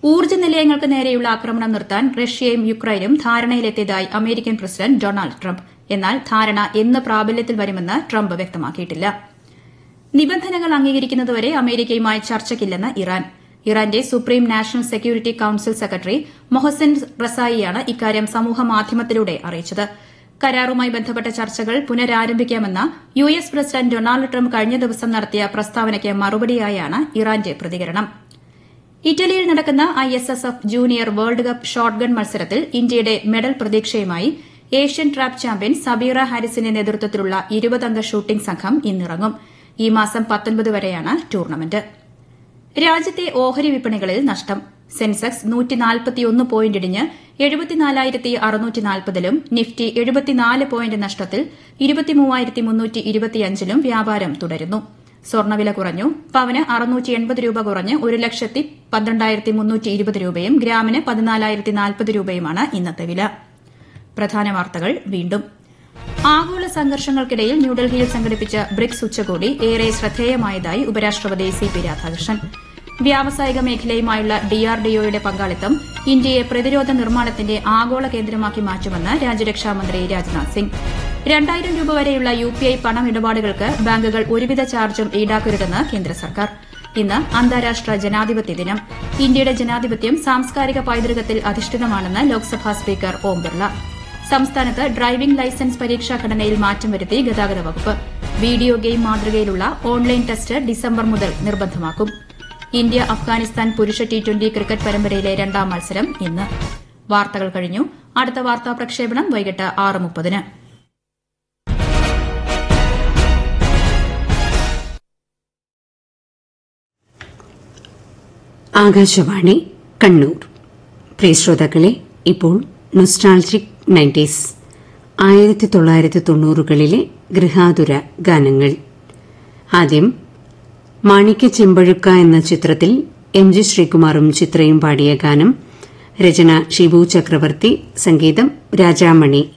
ഊർജ്ജ നിലയങ്ങൾക്ക് നേരെയുള്ള ആക്രമണം നിർത്താൻ റഷ്യയും യുക്രൈനും ധാരണയിലെത്തിയതായി അമേരിക്കൻ പ്രസിഡന്റ് ഡൊണാൾഡ് ട്രംപ് എന്നാൽ ധാരണ എന്ന് പ്രാബല്യത്തിൽ വരുമെന്ന് ട്രംപ് വ്യക്തമാക്കിയിട്ടില്ല നിബന്ധനകൾ അംഗീകരിക്കുന്നതുവരെ അമേരിക്കയുമായി ചർച്ചയ്ക്കില്ലെന്ന് ഇറാൻ ഇറാന്റെ supreme national security council secretary Mohsin റസായിയാണ് ഇക്കാര്യം സമൂഹമാധ്യമത്തിലൂടെ അറിയിച്ചത് കരാറുമായി ബന്ധപ്പെട്ട ചർച്ചകൾ പുനരാരംഭിക്കാമെന്ന U S president Donald Trump കഴിഞ്ഞ ദിവസം നടത്തിയ പ്രസ്താവനയ്ക്ക് മറുപടിയായാണ് ഇറാന്റെ പ്രതികരണം ഇറ്റലിയിൽ നടക്കുന്ന I S S F junior world cup shotgun മത്സരത്തിൽ ഇന്ത്യയുടെ മെഡൽ പ്രതീക്ഷയുമായി ഏഷ്യൻ ട്രാപ്പ് ചാമ്പ്യൻ സബീറ ഹാരിസിന്റെ നേതൃത്വത്തിലുള്ള ഇരുപതംഗ ഷൂട്ടിംഗ് സംഘം ഇന്നിറങ്ങും ഈ മാസം പത്തൊൻപത് വരെയാണ് ടൂർണമെന്റ് രാജ്യത്തെ ഓഹരി വിപണികളിൽ നഷ്ടം സെൻസെക്സ് നൂറ്റിനാൽപ്പത്തിയൊന്ന് പോയിന്റ് ഇടിഞ്ഞ് എഴുപത്തിനാലായിരത്തി അറുന്നൂറ്റി നാൽപ്പതിലും നിഫ്റ്റി എഴുപത്തിനാല് പോയിന്റ് നഷ്ടത്തിൽ ഇരുപത്തിമൂവായിരത്തി മുന്നൂറ്റി ഇരുപത്തിയഞ്ചിലും വ്യാപാരം തുടരുന്നു സ്വർണ്ണവില കുറഞ്ഞു പവന് അറുന്നൂറ്റി എൺപത് രൂപ കുറഞ്ഞ് ഒരു ലക്ഷത്തി പന്ത്രണ്ടായിരത്തി മുന്നൂറ്റി ഇരുപത് രൂപയും ഗ്രാമിന് പതിനാലായിരത്തി നാൽപ്പത് രൂപയുമാണ് ഇന്നത്തെ വില പ്രധാന വാർത്തകൾ വീണ്ടും ആഗോള സംഘർഷങ്ങൾക്കിടയിൽ ന്യൂഡൽഹിയിൽ സംഘടിപ്പിച്ച ബ്രിക്സ് ഉച്ചകോടി ഏറെ ശ്രദ്ധേയമായതായി ഉപരാഷ്ട്രപതി സി പി രാധാകൃഷ്ണൻ വ്യാവസായിക മേഖലയുമായുള്ള ഡിആർഡിഒയുടെ പങ്കാളിത്തം ഇന്ത്യയെ പ്രതിരോധ നിർമ്മാണത്തിന്റെ ആഗോള കേന്ദ്രമാക്കി മാറ്റുമെന്ന് രാജ്യരക്ഷാമന്ത്രി രാജ്നാഥ് സിംഗ് രണ്ടായിരം രൂപ വരെയുള്ള യു പി ഐ പണമിടപാടുകൾക്ക് ബാങ്കുകൾ ഒരുവിധ ചാർജും ഈടാക്കരുതെന്ന് കേന്ദ്ര സർക്കാർ ഇന്ന് അന്താരാഷ്ട്ര ജനാധിപത്യ ദിനം ഇന്ത്യയുടെ ജനാധിപത്യം സാംസ്കാരിക പൈതൃകത്തിൽ അധിഷ്ഠിതമാണെന്ന് ലോക്സഭാ സ്പീക്കർ ഓം ബിർള സംസ്ഥാനത്ത് ഡ്രൈവിംഗ് ലൈസൻസ് പരീക്ഷാ ഘടനയിൽ മാറ്റം വരുത്തി ഗതാഗത വകുപ്പ് വീഡിയോ ഗെയിം മാതൃകയിലുള്ള ഓൺലൈൻ ടെസ്റ്റ് ഡിസംബർ മുതൽ നിർബന്ധമാക്കും ഇന്ത്യ അഫ്ഗാനിസ്ഥാൻ പുരുഷ ടി ട്വന്റി ക്രിക്കറ്റ് പരമ്പരയിലെ രണ്ടാം മത്സരം ഇന്ന് വാർത്തകൾ കഴിഞ്ഞു അടുത്ത വാർത്താ പ്രക്ഷേപണം വൈകിട്ട് ആറ് മുപ്പതിന് ആകാശവാണി കണ്ണൂർ പ്രിയ ശ്രോതാക്കളെ ഇപ്പോൾ നൊസ്റ്റാൾജിക് നയൻറ്റീസ് ആയിരത്തി തൊള്ളായിരത്തി തൊണ്ണൂറുകളിലെ ഗൃഹാതുര ഗാനങ്ങൾ ആദ്യം മാണിക്യ ചെമ്പഴുക്ക എന്ന ചിത്രത്തിൽ എം ജി ശ്രീകുമാറും ചിത്രയും പാടിയ ഗാനം രചന ഷിബു ചക്രവർത്തി സംഗീതം രാജാമണി